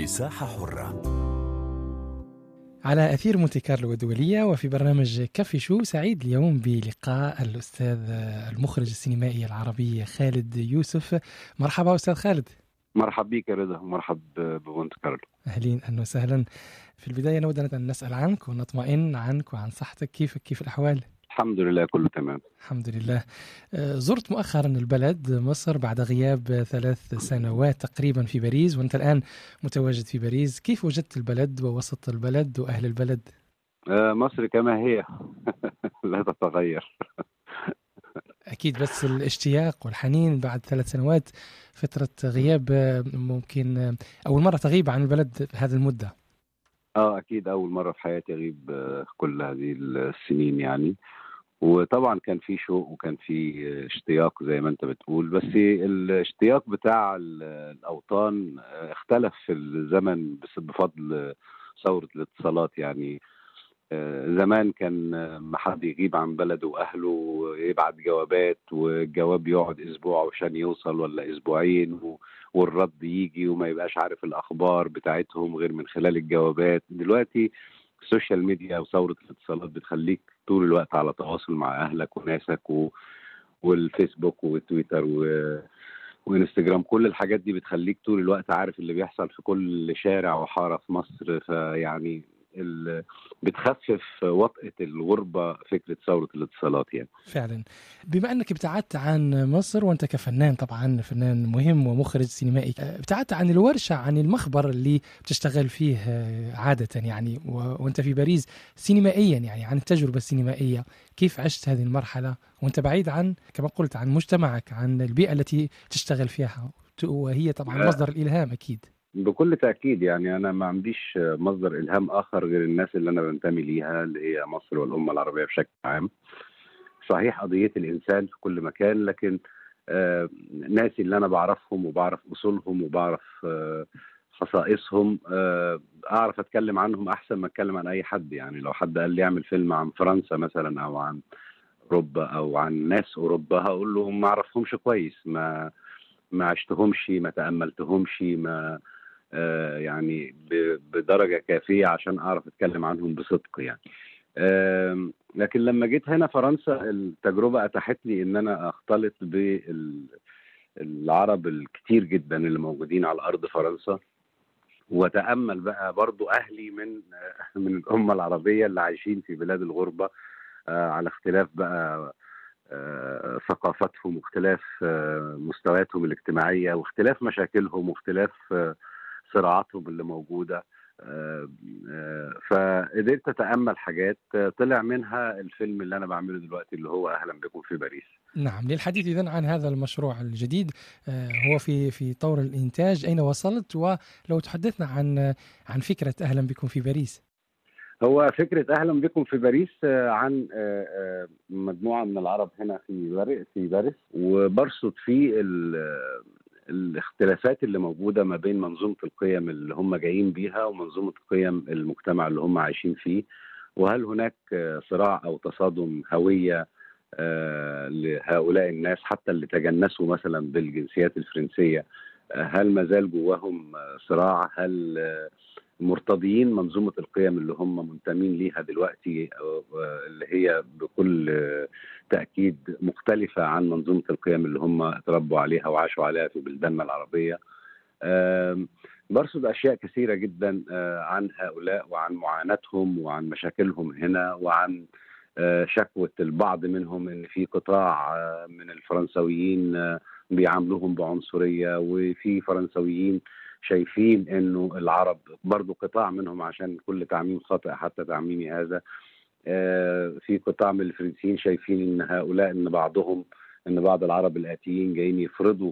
مساحة حرة على أثير مونتي كارلو الدولية وفي برنامج كافي شو سعيد اليوم بلقاء الأستاذ المخرج السينمائي العربي خالد يوسف مرحبا أستاذ خالد مرحب بك يا رضا مرحب بمونتي كارلو أهلين أهلا وسهلا في البداية نود أن نسأل عنك ونطمئن عنك وعن صحتك كيفك كيف الأحوال؟ الحمد لله كله تمام الحمد لله زرت مؤخرا البلد مصر بعد غياب ثلاث سنوات تقريبا في باريس وانت الان متواجد في باريس كيف وجدت البلد ووسط البلد واهل البلد مصر كما هي لا تتغير اكيد بس الاشتياق والحنين بعد ثلاث سنوات فتره غياب ممكن اول مره تغيب عن البلد هذه المده اه اكيد اول مره في حياتي اغيب كل هذه السنين يعني وطبعا كان في شوق وكان في اشتياق زي ما انت بتقول بس الاشتياق بتاع الاوطان اختلف في الزمن بس بفضل ثوره الاتصالات يعني زمان كان ما حد يغيب عن بلده واهله يبعت جوابات والجواب يقعد اسبوع عشان يوصل ولا اسبوعين والرد يجي وما يبقاش عارف الاخبار بتاعتهم غير من خلال الجوابات دلوقتي السوشيال ميديا وثوره الاتصالات بتخليك طول الوقت على تواصل مع اهلك وناسك و... والفيسبوك وتويتر و... وانستجرام كل الحاجات دي بتخليك طول الوقت عارف اللي بيحصل في كل شارع وحاره في مصر فيعني ال... بتخفف وطأة الغربة فكرة ثورة الاتصالات يعني فعلا بما أنك ابتعدت عن مصر وأنت كفنان طبعا فنان مهم ومخرج سينمائي ابتعدت عن الورشة عن المخبر اللي بتشتغل فيه عادة يعني و... وأنت في باريس سينمائيا يعني عن التجربة السينمائية كيف عشت هذه المرحلة وأنت بعيد عن كما قلت عن مجتمعك عن البيئة التي تشتغل فيها وهي طبعا مصدر الإلهام أكيد بكل تاكيد يعني انا ما عنديش مصدر الهام اخر غير الناس اللي انا بنتمي ليها اللي هي مصر والامه العربيه بشكل عام صحيح قضيه الانسان في كل مكان لكن آه ناسي اللي انا بعرفهم وبعرف اصولهم وبعرف آه خصائصهم آه اعرف اتكلم عنهم احسن ما اتكلم عن اي حد يعني لو حد قال لي اعمل فيلم عن فرنسا مثلا او عن اوروبا او عن ناس اوروبا هقول له ما اعرفهمش كويس ما ما عشتهمش ما تاملتهمش ما آه يعني بدرجه كافيه عشان اعرف اتكلم عنهم بصدق يعني آه لكن لما جيت هنا فرنسا التجربه اتاحت لي ان انا اختلط بالعرب الكتير جدا اللي موجودين على ارض فرنسا واتامل بقى برضو اهلي من آه من الامه العربيه اللي عايشين في بلاد الغربه على اختلاف بقى ثقافتهم واختلاف مستوياتهم الاجتماعيه واختلاف مشاكلهم واختلاف صراعاتهم اللي موجوده فقدرت اتامل حاجات طلع منها الفيلم اللي انا بعمله دلوقتي اللي هو اهلا بكم في باريس نعم للحديث اذا عن هذا المشروع الجديد هو في في طور الانتاج اين وصلت ولو تحدثنا عن عن فكره اهلا بكم في باريس هو فكرة أهلا بكم في باريس عن مجموعة من العرب هنا في في باريس وبرصد فيه الاختلافات اللي موجودة ما بين منظومة القيم اللي هم جايين بيها ومنظومة قيم المجتمع اللي هم عايشين فيه وهل هناك صراع أو تصادم هوية لهؤلاء الناس حتى اللي تجنسوا مثلا بالجنسيات الفرنسية هل ما زال جواهم صراع هل مرتضيين منظومة القيم اللي هم منتمين ليها دلوقتي اللي هي بكل تأكيد مختلفة عن منظومة القيم اللي هم اتربوا عليها وعاشوا عليها في بلداننا العربية برصد أشياء كثيرة جدا عن هؤلاء وعن معاناتهم وعن مشاكلهم هنا وعن شكوى البعض منهم ان في قطاع من الفرنسويين بيعاملوهم بعنصريه وفي فرنسويين شايفين انه العرب برضو قطاع منهم عشان كل تعميم خاطئ حتى تعميمي هذا في قطاع من الفرنسيين شايفين ان هؤلاء ان بعضهم ان بعض العرب الاتيين جايين يفرضوا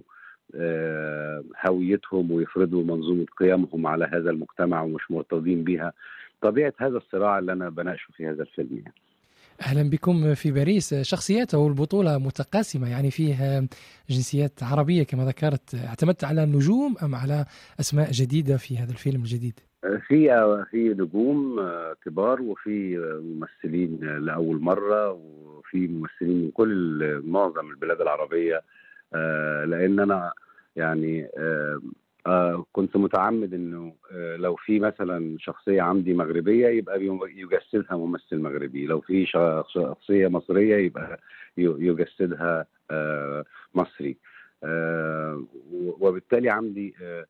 هويتهم ويفرضوا منظومه قيمهم على هذا المجتمع ومش مرتضين بها طبيعه هذا الصراع اللي انا بناقشه في هذا الفيلم يعني. اهلا بكم في باريس شخصياته البطوله متقاسمه يعني فيه جنسيات عربيه كما ذكرت اعتمدت على النجوم ام على اسماء جديده في هذا الفيلم الجديد في في نجوم كبار وفي ممثلين لاول مره وفي ممثلين من كل معظم البلاد العربيه لان انا يعني آه كنت متعمد انه آه لو في مثلا شخصيه عندي مغربيه يبقى يجسدها ممثل مغربي لو في شخصيه مصريه يبقى يجسدها آه مصري آه وبالتالي عندي آه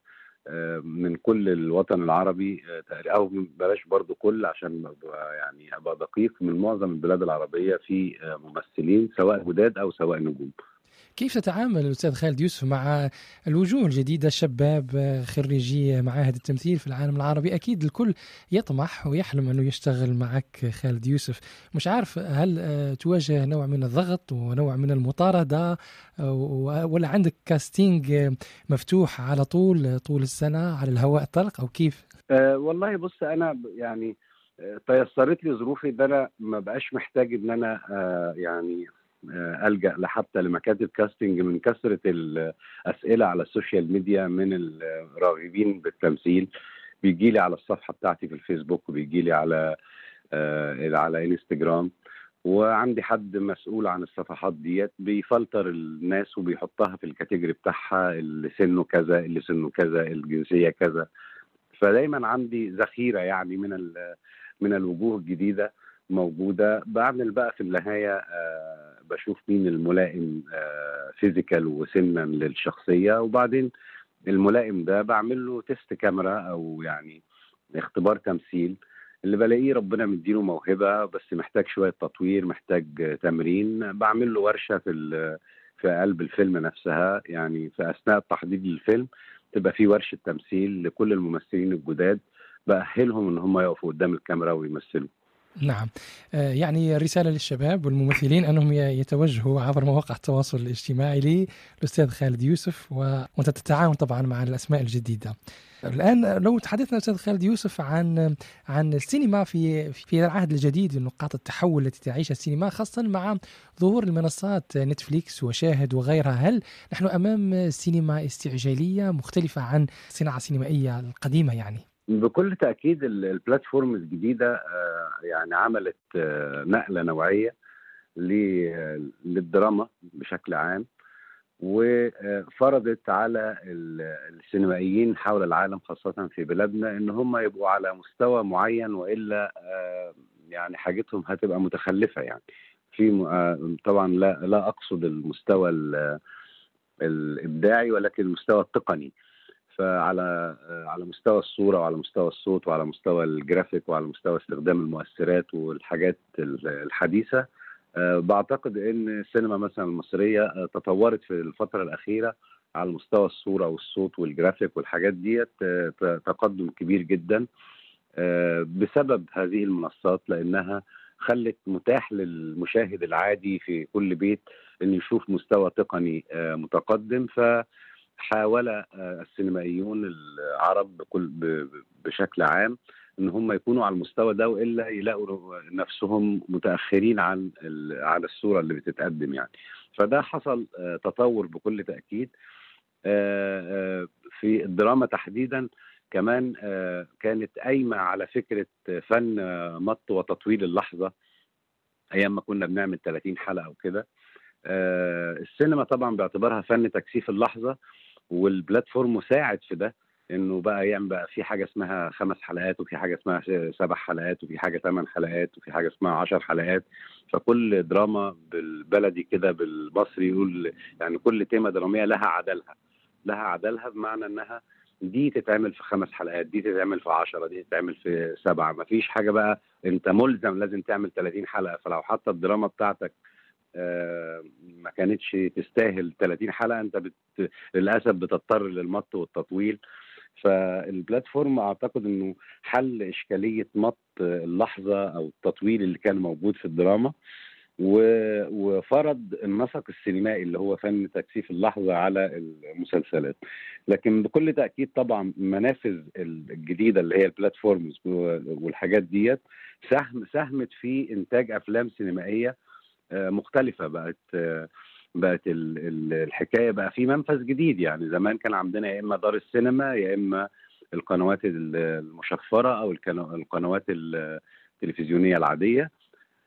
من كل الوطن العربي او بلاش برضو كل عشان يعني ابقى دقيق من معظم البلاد العربيه في ممثلين سواء جداد او سواء نجوم كيف تتعامل الأستاذ خالد يوسف مع الوجوه الجديدة الشباب خريجي معاهد التمثيل في العالم العربي أكيد الكل يطمح ويحلم أنه يشتغل معك خالد يوسف مش عارف هل تواجه نوع من الضغط ونوع من المطاردة ولا عندك كاستينج مفتوح على طول طول السنة على الهواء الطلق أو كيف؟ أه والله بص أنا يعني تيسرت لي ظروفي ان انا ما بقاش محتاج ان انا آه يعني الجا حتى لمكاتب كاستنج من كثره الاسئله على السوشيال ميديا من الراغبين بالتمثيل بيجي لي على الصفحه بتاعتي في الفيسبوك وبيجي لي على آه على انستجرام وعندي حد مسؤول عن الصفحات ديت بيفلتر الناس وبيحطها في الكاتيجوري بتاعها اللي سنه كذا اللي سنه كذا الجنسيه كذا فدايما عندي ذخيره يعني من من الوجوه الجديده موجوده بعمل بقى في النهايه آه بشوف مين الملائم آه فيزيكال وسنا للشخصيه وبعدين الملائم ده بعمل له تيست كاميرا او يعني اختبار تمثيل اللي بلاقيه ربنا مديله موهبه بس محتاج شويه تطوير محتاج تمرين بعمل له ورشه في في قلب الفيلم نفسها يعني في اثناء تحضير الفيلم تبقى في ورشه تمثيل لكل الممثلين الجداد باهلهم ان هم يقفوا قدام الكاميرا ويمثلوا نعم يعني رسالة للشباب والممثلين أنهم يتوجهوا عبر مواقع التواصل الاجتماعي للأستاذ خالد يوسف وأنت تتعاون طبعا مع الأسماء الجديدة الآن لو تحدثنا أستاذ خالد يوسف عن عن السينما في في العهد الجديد نقاط التحول التي تعيشها السينما خاصة مع ظهور المنصات نتفليكس وشاهد وغيرها هل نحن أمام سينما استعجالية مختلفة عن الصناعة السينمائية القديمة يعني؟ بكل تاكيد البلاتفورم الجديده يعني عملت نقله نوعيه للدراما بشكل عام وفرضت على السينمائيين حول العالم خاصه في بلادنا ان هم يبقوا على مستوى معين والا يعني حاجتهم هتبقى متخلفه يعني في طبعا لا لا اقصد المستوى الابداعي ولكن المستوى التقني فعلى على مستوى الصوره وعلى مستوى الصوت وعلى مستوى الجرافيك وعلى مستوى استخدام المؤثرات والحاجات الحديثه بعتقد ان السينما مثلا المصريه تطورت في الفتره الاخيره على مستوى الصوره والصوت والجرافيك والحاجات ديت تقدم كبير جدا بسبب هذه المنصات لانها خلت متاح للمشاهد العادي في كل بيت انه يشوف مستوى تقني متقدم ف حاول السينمائيون العرب بكل بشكل عام ان هم يكونوا على المستوى ده والا يلاقوا نفسهم متاخرين عن على الصوره اللي بتتقدم يعني فده حصل تطور بكل تاكيد في الدراما تحديدا كمان كانت قايمه على فكره فن مط وتطويل اللحظه ايام ما كنا بنعمل 30 حلقه وكده السينما طبعا باعتبارها فن تكثيف اللحظه والبلاتفورم مساعد في ده انه بقى يعمل بقى في حاجه اسمها خمس حلقات وفي حاجه اسمها سبع حلقات وفي حاجه ثمان حلقات وفي حاجه اسمها عشر حلقات فكل دراما بالبلدي كده بالمصري يقول يعني كل تيمه دراميه لها عدلها لها عدلها بمعنى انها دي تتعمل في خمس حلقات دي تتعمل في عشرة دي تتعمل في سبعة مفيش حاجة بقى انت ملزم لازم تعمل 30 حلقة فلو حتى الدراما بتاعتك آه ما كانتش تستاهل 30 حلقه انت بت... للاسف بتضطر للمط والتطويل فالبلاتفورم اعتقد انه حل اشكاليه مط اللحظه او التطويل اللي كان موجود في الدراما و... وفرض النسق السينمائي اللي هو فن تكثيف اللحظه على المسلسلات لكن بكل تاكيد طبعا المنافذ الجديده اللي هي البلاتفورمز والحاجات ديت سهم ساهمت في انتاج افلام سينمائيه مختلفه بقت بقت الحكايه بقى في منفذ جديد يعني زمان كان عندنا يا اما دار السينما يا اما القنوات المشفره او القنوات التلفزيونيه العاديه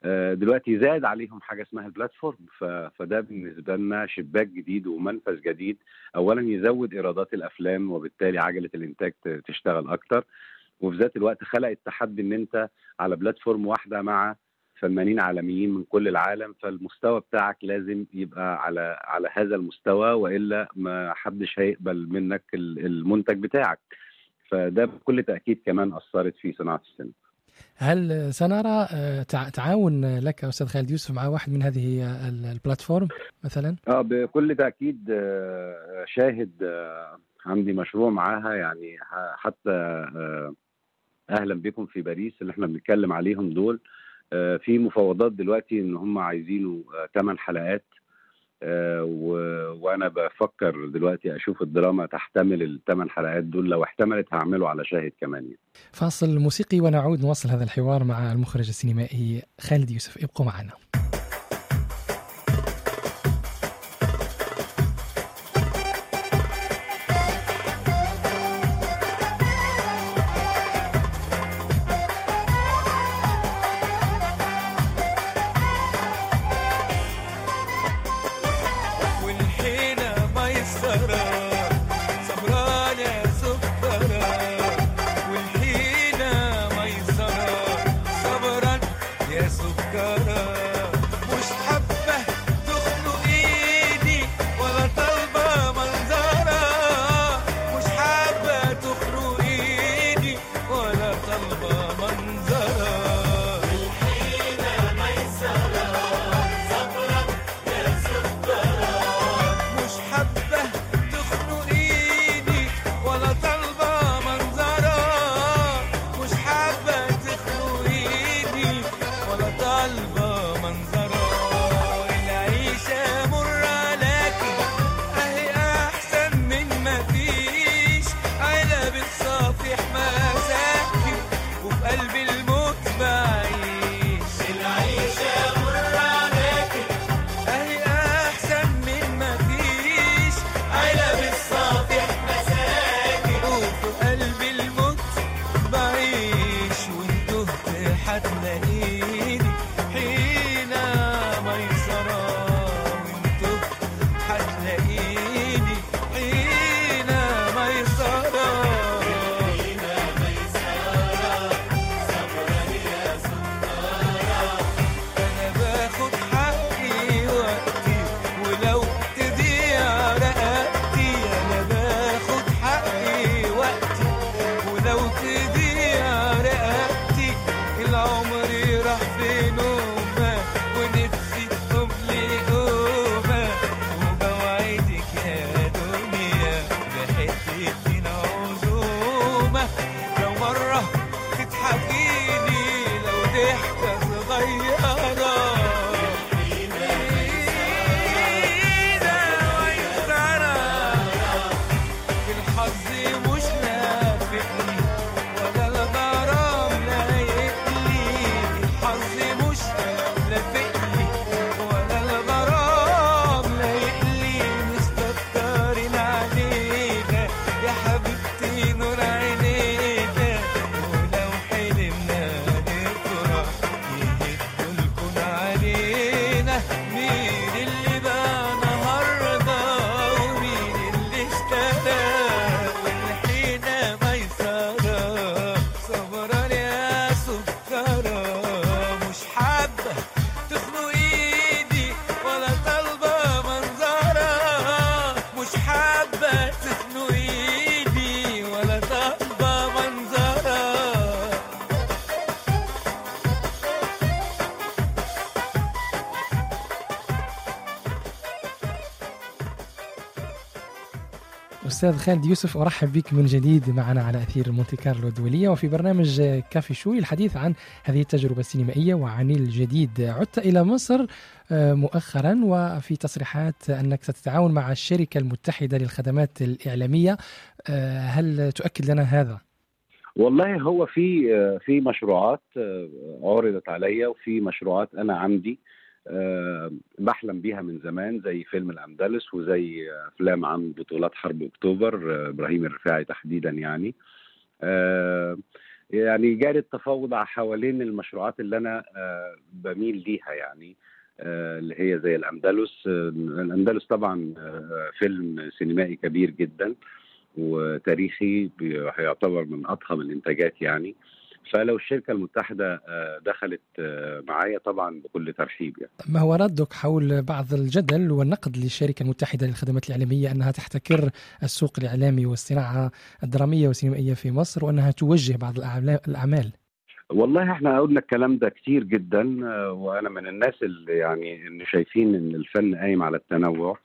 آه، دلوقتي زاد عليهم حاجه اسمها البلاتفورم ف- فده بالنسبه لنا شباك جديد ومنفذ جديد اولا يزود ايرادات الافلام وبالتالي عجله الانتاج ت- تشتغل اكتر وفي ذات الوقت خلق التحدي ان انت على بلاتفورم واحده مع فنانين عالميين من كل العالم فالمستوى بتاعك لازم يبقى على على هذا المستوى والا ما حدش هيقبل منك ال- المنتج بتاعك فده بكل تاكيد كمان اثرت في صناعه السينما هل سنرى آه، تع- تعاون لك استاذ خالد يوسف مع واحد من هذه ال- البلاتفورم مثلا؟ اه بكل تاكيد آه، شاهد آه، عندي مشروع معاها يعني ح- حتى آه، اهلا بكم في باريس اللي احنا بنتكلم عليهم دول آه، في مفاوضات دلوقتي ان هم عايزينه 8 حلقات آه، و- وانا بفكر دلوقتي اشوف الدراما تحتمل الثمان حلقات دول لو احتملت هعمله على شاهد كمان يعني. فاصل موسيقي ونعود نواصل هذا الحوار مع المخرج السينمائي خالد يوسف ابقوا معنا والحينة ميسرة صبران يا سكرة والحينة ميسرة صبرا يا سكرة مش حبة تخنق ايدي ولا طالبة منظرة مش حبة تخنق ايدي ولا طالبة منظرة مش حبة تخنق ايدي ولا طالبة منظرة مش حبة تخنق ايدي ولا طالبة منظرة العيشة مرة لكن اهي احسن من ما فيش علب الصافح مساكن وفي قلب الموت بعيش العيشة مرة لكن اهي احسن من ما فيش علب الصافح مساكن وفي قلب الموت بعيش وانتو هتلاقيني حين ميسرة وانتو هتلاقيني حين ميسرة انا باخد حقي وقتي ولو تضيع رقبتي انا باخد حقي وقتي ولو تضيع رقبتي العمر راح في نومه ونفسي تطب لي قومه وبوعدك يا دنيا بحتتي عزومه لو مره تضحكيلي لو ضحكه صغيره الحظ مش نافقني ولا الغرام لايقني الحظ مش نافقني ولا الغرام لايقني مستكترين علينا يا حبيبتي نور عينينا ولو حلمنا نفرح يهدوا الكون علينا مين اللي بقى النهارده ومين اللي اشترى والحين ميسرة صبرا يا سكرة مش حابة تخنق ايدي ولا طالبة منظرة مش حابة تخنق ايدي ولا طالبة منظرة أستاذ خالد يوسف أرحب بك من جديد معنا على أثير مونتي كارلو الدولية وفي برنامج كافي شوي الحديث عن هذه التجربة السينمائية وعن الجديد عدت إلى مصر آه، مؤخرا وفي تصريحات أنك ستتعاون مع الشركة المتحدة للخدمات الإعلامية آه، هل تؤكد لنا هذا؟ والله هو في في مشروعات آه، عرضت عليا وفي مشروعات انا عندي آه، بحلم بيها من زمان زي فيلم الاندلس وزي افلام عن بطولات حرب اكتوبر آه، ابراهيم الرفاعي تحديدا يعني آه، يعني جاري التفاوض حوالين المشروعات اللي انا آه، بميل ليها يعني آه، اللي هي زي الاندلس آه، الاندلس طبعا آه، فيلم سينمائي كبير جدا وتاريخي بي- هيعتبر من اضخم الانتاجات يعني فلو الشركه المتحده آه، دخلت آه، معايا طبعا بكل ترحيب يعني ما هو ردك حول بعض الجدل والنقد للشركة المتحدة للخدمات الإعلامية أنها تحتكر السوق الإعلامي والصناعة الدرامية والسينمائية في مصر وأنها توجه بعض الأعلا- الأعمال والله احنا قلنا الكلام ده كتير جدا آه، وانا من الناس اللي يعني اللي شايفين ان الفن قايم على التنوع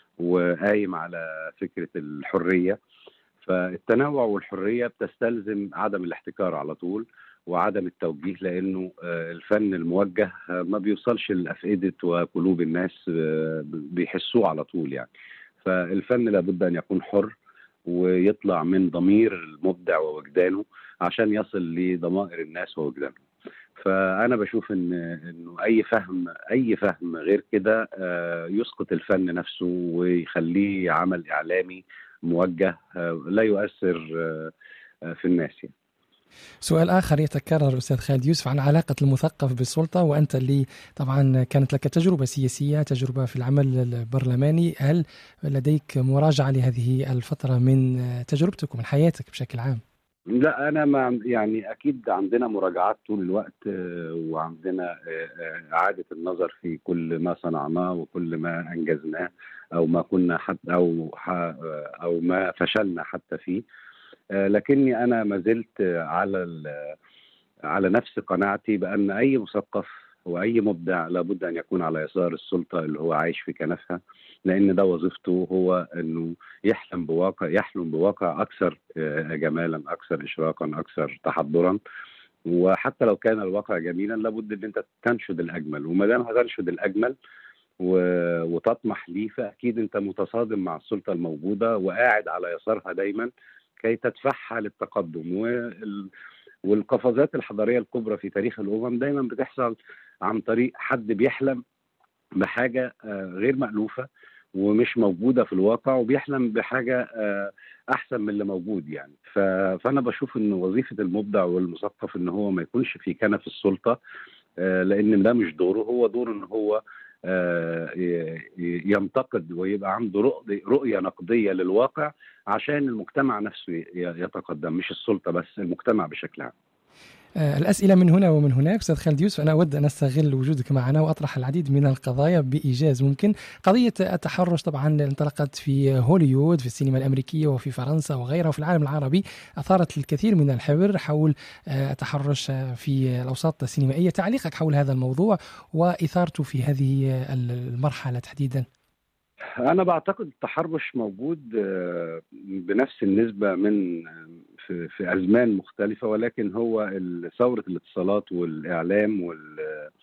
وقايم على فكره الحريه فالتنوع والحريه بتستلزم عدم الاحتكار على طول وعدم التوجيه لانه آه، الفن الموجه آه، ما بيوصلش لافئده وقلوب الناس آه، بيحسوه على طول يعني فالفن لابد ان يكون حر ويطلع من ضمير المبدع ووجدانه عشان يصل لضمائر الناس ووجدانهم فانا بشوف ان انه اي فهم اي فهم غير كده آه، يسقط الفن نفسه ويخليه عمل اعلامي موجه آه، لا يؤثر آه، آه، في الناس يعني. سؤال آخر يتكرر أستاذ خالد يوسف عن علاقة المثقف بالسلطة وأنت اللي طبعا كانت لك تجربة سياسية تجربة في العمل البرلماني هل لديك مراجعة لهذه الفترة من تجربتك ومن حياتك بشكل عام؟ لا انا ما يعني اكيد عندنا مراجعات طول الوقت آه، وعندنا آه، آه، اعاده النظر في كل ما صنعناه وكل ما انجزناه او ما كنا حتى او ح- آه، او ما فشلنا حتى فيه آه، لكني انا ما زلت آه، على ال- على نفس قناعتي بان اي مثقف واي مبدع لابد ان يكون على يسار السلطه اللي هو عايش في كنفها لان ده وظيفته هو انه يحلم بواقع يحلم بواقع اكثر آه، جمالا اكثر اشراقا اكثر تحضرا وحتى لو كان الواقع جميلا لابد ان انت تنشد الاجمل وما دام هتنشد الاجمل و- وتطمح ليه فاكيد انت متصادم مع السلطه الموجوده وقاعد على يسارها دايما كي تدفعها للتقدم وال والقفزات الحضاريه الكبرى في تاريخ الامم دايما بتحصل عن طريق حد بيحلم بحاجه آه، غير مألوفه ومش موجوده في الواقع وبيحلم بحاجه آه، احسن من اللي موجود يعني ف- فانا بشوف ان وظيفه المبدع والمثقف ان هو ما يكونش في كنف السلطه آه، لان ده مش دوره هو دوره ان هو آه، ي- ي- ينتقد ويبقى عنده رؤ- رؤيه نقديه للواقع عشان المجتمع نفسه ي- يتقدم مش السلطه بس المجتمع بشكل عام آه، الأسئلة من هنا ومن هناك أستاذ خالد يوسف أنا أود أن أستغل وجودك معنا وأطرح العديد من القضايا بإيجاز ممكن قضية التحرش طبعا انطلقت في هوليوود في السينما الأمريكية وفي فرنسا وغيرها وفي العالم العربي أثارت الكثير من الحبر حول آه، التحرش آه، في الأوساط السينمائية تعليقك حول هذا الموضوع وإثارته في هذه آه، المرحلة تحديدا انا بعتقد التحرش موجود آه، بنفس النسبه من في, في ازمان مختلفه ولكن هو ال- ثوره الاتصالات والاعلام وال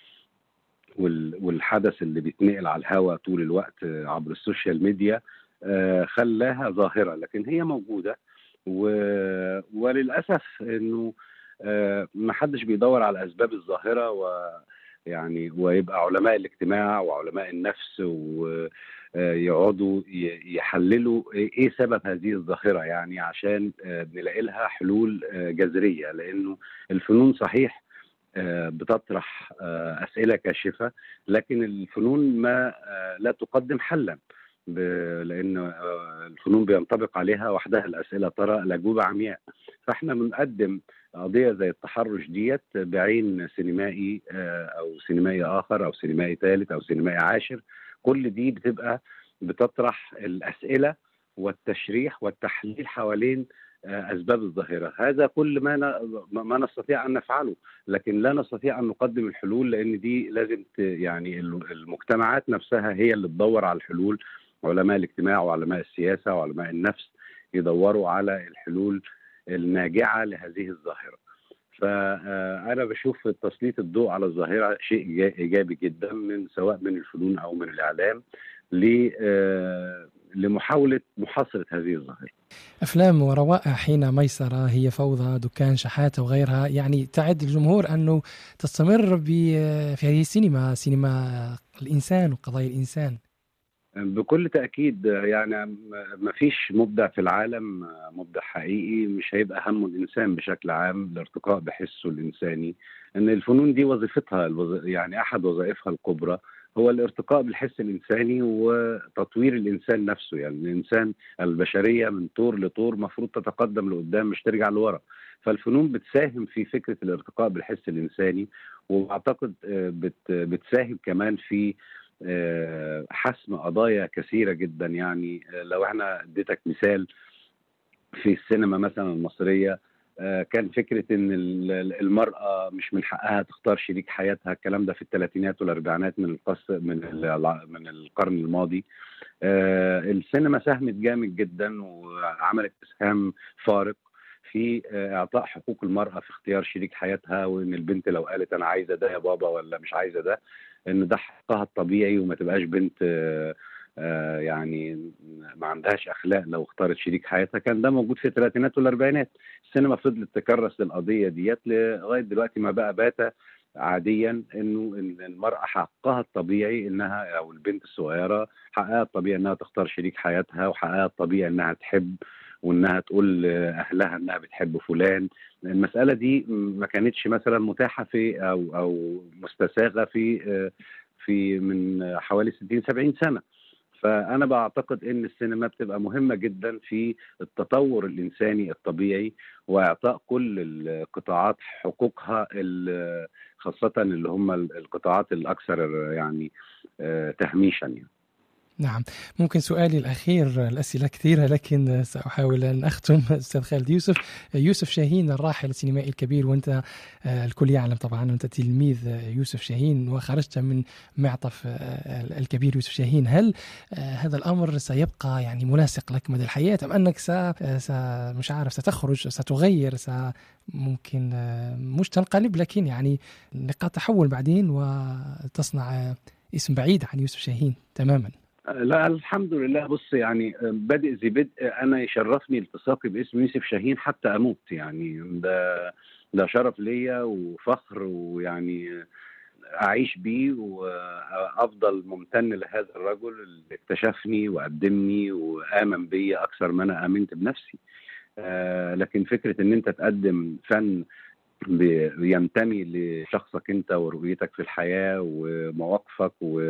وال- والحدث اللي بيتنقل على الهواء طول الوقت آه، عبر السوشيال ميديا آه، خلاها ظاهره لكن هي موجوده و- وللاسف انه آه، ما حدش بيدور على اسباب الظاهره ويعني ويبقى علماء الاجتماع وعلماء النفس و آه، يقعدوا ي- يحللوا ايه سبب هذه الظاهره يعني عشان آه، نلاقي لها حلول آه، جذريه لانه الفنون صحيح آه، بتطرح آه، اسئله كاشفه لكن الفنون ما آه، لا تقدم حلا ب- لان آه، الفنون بينطبق عليها وحدها الاسئله ترى الاجوبه عمياء فاحنا بنقدم قضيه زي التحرش ديت بعين سينمائي آه، او سينمائي اخر او سينمائي ثالث او سينمائي عاشر كل دي بتبقى بتطرح الاسئله والتشريح والتحليل حوالين آه، اسباب الظاهره هذا كل ما ن- ما نستطيع ان نفعله لكن لا نستطيع ان نقدم الحلول لان دي لازم ت- يعني ال- المجتمعات نفسها هي اللي تدور على الحلول علماء الاجتماع وعلماء السياسه وعلماء النفس يدوروا على الحلول الناجعه لهذه الظاهره فانا بشوف تسليط الضوء على الظاهره شيء إيجا- ايجابي جدا من سواء من الفنون او من الاعلام ل- آه، لمحاوله محاصره هذه الظاهره أفلام وروائع حين ميسرة هي فوضى دكان شحاتة وغيرها يعني تعد الجمهور أنه تستمر ب- في هذه السينما سينما الإنسان وقضايا الإنسان بكل تأكيد يعني ما فيش مبدع في العالم مبدع حقيقي مش هيبقى همه الإنسان بشكل عام الارتقاء بحسه الإنساني إن الفنون دي وظيفتها الوظ- يعني أحد وظائفها الكبرى هو الارتقاء بالحس الإنساني وتطوير الإنسان نفسه يعني الإنسان البشرية من طور لطور مفروض تتقدم لقدام مش ترجع لورا فالفنون بتساهم في فكرة الارتقاء بالحس الإنساني وأعتقد آه، بت- بتساهم كمان في آه، حسم قضايا كثيرة جدا يعني آه، لو احنا اديتك مثال في السينما مثلا المصرية آه، كان فكرة ان ال- المرأة مش من حقها تختار شريك حياتها الكلام ده في الثلاثينات والاربعينات من القص من ال- من القرن الماضي آه، السينما ساهمت جامد جدا وعملت اسهام فارق في آه، اعطاء حقوق المرأة في اختيار شريك حياتها وان البنت لو قالت انا عايزة ده يا بابا ولا مش عايزة ده ان ده حقها الطبيعي وما تبقاش بنت آه، آه، يعني ما عندهاش اخلاق لو اختارت شريك حياتها كان ده موجود في الثلاثينات والاربعينات السينما فضلت تكرس القضيه ديت لغايه دلوقتي ما بقى بات عاديا انه إن المراه حقها الطبيعي انها او البنت الصغيره حقها الطبيعي انها تختار شريك حياتها وحقها الطبيعي انها تحب وانها تقول لاهلها انها بتحب فلان المساله دي ما كانتش مثلا متاحه في او او مستساغه في آه، في من حوالي 60 70 سنه فانا بعتقد ان السينما بتبقى مهمه جدا في التطور الانساني الطبيعي واعطاء كل القطاعات حقوقها ال- خاصه اللي هم القطاعات الاكثر يعني آه، تهميشا يعني نعم ممكن سؤالي الأخير الأسئلة كثيرة لكن سأحاول أن أختم أستاذ خالد يوسف يوسف شاهين الراحل السينمائي الكبير وأنت آه، الكل يعلم طبعا أنت تلميذ آه، يوسف شاهين وخرجت من معطف آه، الكبير يوسف شاهين هل آه، هذا الأمر سيبقى يعني ملاصق لك مدى الحياة أم أنك س... آه، س... مش عارف ستخرج ستغير س... ممكن آه، مش تنقلب لكن يعني نقاط تحول بعدين وتصنع آه، اسم بعيد عن يوسف شاهين تماما لا الحمد لله بص يعني بادئ ذي بدء انا يشرفني التصاقي باسم يوسف شاهين حتى اموت يعني ده ده شرف ليا وفخر ويعني اعيش بيه وافضل ممتن لهذا الرجل اللي اكتشفني وقدمني وامن بي اكثر ما انا امنت بنفسي آه، لكن فكره ان انت تقدم فن بي- بينتمي لشخصك انت ورؤيتك في الحياه ومواقفك و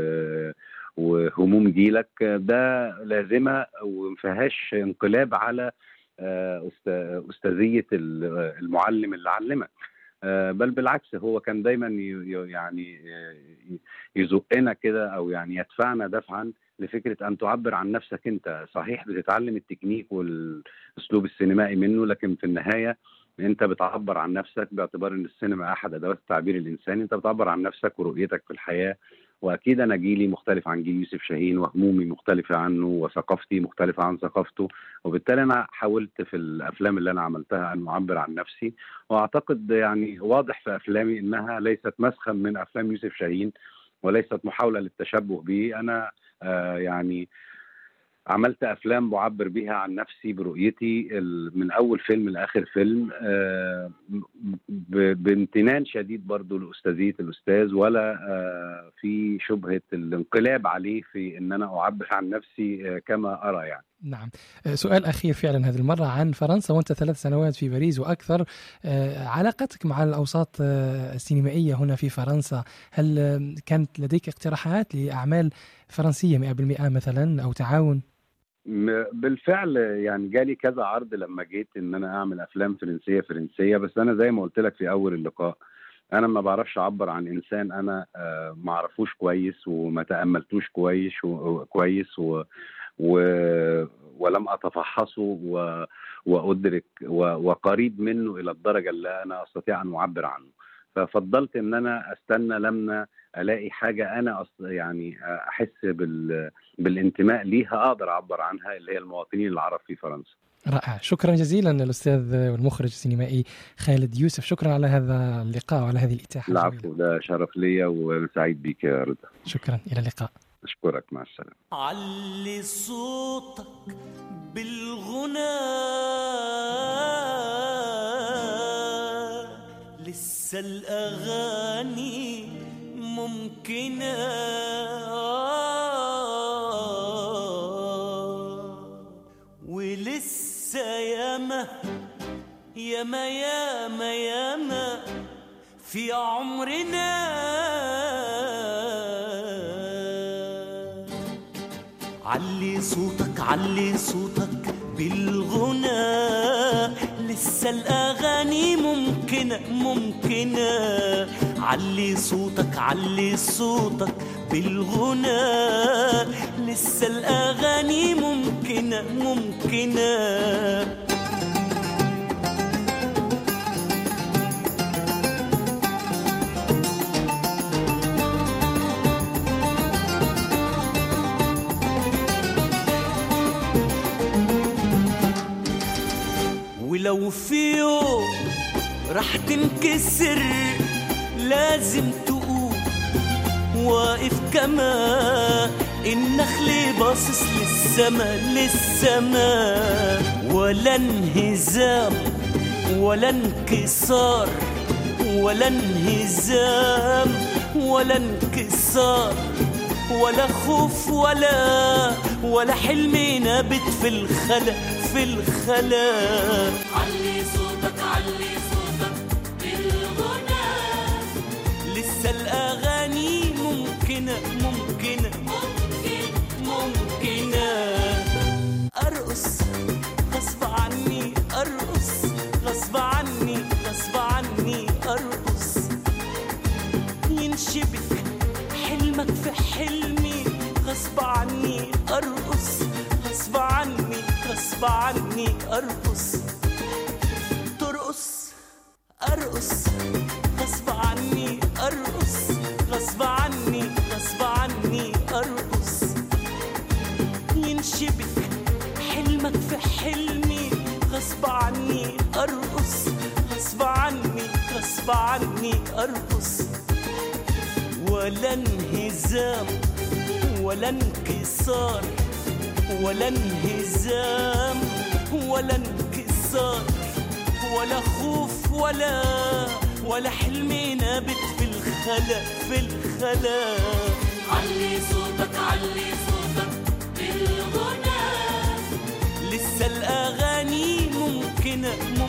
وهموم جيلك ده لازمه وما فيهاش انقلاب على آه، أست- استاذيه ال- المعلم اللي علمك آه، بل بالعكس هو كان دايما ي- ي- يعني ي- يزقنا كده او يعني يدفعنا دفعا لفكره ان تعبر عن نفسك انت صحيح بتتعلم التكنيك والاسلوب السينمائي منه لكن في النهايه انت بتعبر عن نفسك باعتبار ان السينما احد ادوات التعبير الانساني انت بتعبر عن نفسك ورؤيتك في الحياه واكيد انا جيلي مختلف عن جيل يوسف شاهين وهمومي مختلفه عنه وثقافتي مختلفه عن ثقافته وبالتالي انا حاولت في الافلام اللي انا عملتها ان اعبر عن نفسي واعتقد يعني واضح في افلامي انها ليست مسخا من افلام يوسف شاهين وليست محاوله للتشبه به انا آه يعني عملت افلام بعبر بها عن نفسي برؤيتي ال- من اول فيلم لاخر فيلم آه، ب- بامتنان شديد برضو لاستاذيه الاستاذ ولا آه، في شبهه الانقلاب عليه في ان انا اعبر عن نفسي آه، كما ارى يعني نعم آه، سؤال أخير فعلا هذه المرة عن فرنسا وأنت ثلاث سنوات في باريس وأكثر آه، علاقتك مع الأوساط آه، السينمائية هنا في فرنسا هل آه، كانت لديك اقتراحات لأعمال فرنسية 100% مثلا أو تعاون م- بالفعل يعني جالي كذا عرض لما جيت ان انا اعمل افلام فرنسيه فرنسيه بس انا زي ما قلت لك في اول اللقاء انا ما بعرفش اعبر عن انسان انا آه، ما اعرفوش كويس وما تاملتوش كويس وكويس و و ولم اتفحصه و... وادرك و... وقريب منه الى الدرجه اللي انا استطيع ان اعبر عنه ففضلت ان انا استنى لما الاقي حاجه انا أص... يعني احس بال... بالانتماء ليها اقدر اعبر عنها اللي هي المواطنين العرب في فرنسا رائع شكرا جزيلا للأستاذ والمخرج السينمائي خالد يوسف شكرا على هذا اللقاء وعلى هذه الإتاحة الجميلة. العفو ده شرف ليا وسعيد بيك يا رضا شكرا إلى اللقاء اشكرك مع السلامه علي صوتك بالغنى لسه الأغاني ممكنة ياما ياما ياما في عمرنا علي صوتك علي صوتك بالغنى لسه الأغاني ممكنة ممكنة علي صوتك علي صوتك بالغنى لسه الأغاني ممكنة ممكنة ولو في يوم راح تنكسر لازم تقوم واقف كما النخل باصص للسما للسما ولا انهزام ولا انكسار ولا انهزام ولا انكسار ولا خوف ولا ولا حلم نابت في الخلا في الخلا علي صوتك علي صوتك بالغنى لسه الأغاني ممكنة ممكنة ممكن ممكنة أرقص غصب عني أرقص غصب عني غصب عني أرقص ينشبك حلمك في حلمي غصب عني أرقص غصب عني غصب عني أرقص ترقص أرقص غصب عني أرقص غصب عني غصب عني أرقص ينشبك حلمك في حلمي غصب عني أرقص غصب عني غصب عني أرقص ولا انهزام ولا انكسار ولا انهزام ولا انكسار ولا خوف ولا ولا حلم نابت في الخلا في الخلا علي صوتك علي صوتك بالغنى لسه الأغاني ممكنة